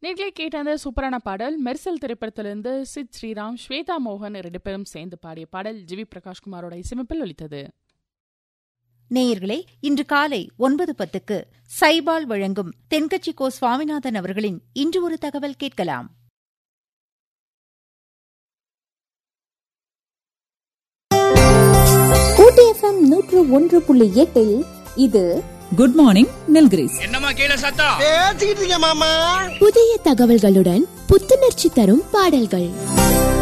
நேர்களே கேட்ட அந்த சூப்பரான பாடல் மெர்சல் திரைப்படத்திலிருந்து சித் ஸ்ரீராம் ஸ்வேதா மோகன் ரெண்டு பேரும் சேர்ந்து பாடிய பாடல் ஜிவி பிரகாஷ்குமாரோட இசையமைப்பில் ஒலித்தது நேயர்களே இன்று காலை ஒன்பது பத்துக்கு சைபால் வழங்கும் தென்கட்சி கோ சுவாமிநாதன் அவர்களின் இன்று ஒரு தகவல் கேட்கலாம் ஊட்டி எஃப்எம் நூற்று ஒன்று புள்ளி எட்டில் இது குட் மார்னிங் நில்கிரிஸ் என்னம்மா கீழே சத்தம் பேசிக்கிட்டு இருக்க மாமா புதிய தகவல்களுடன் புத்துணர்ச்சி தரும் பாடல்கள்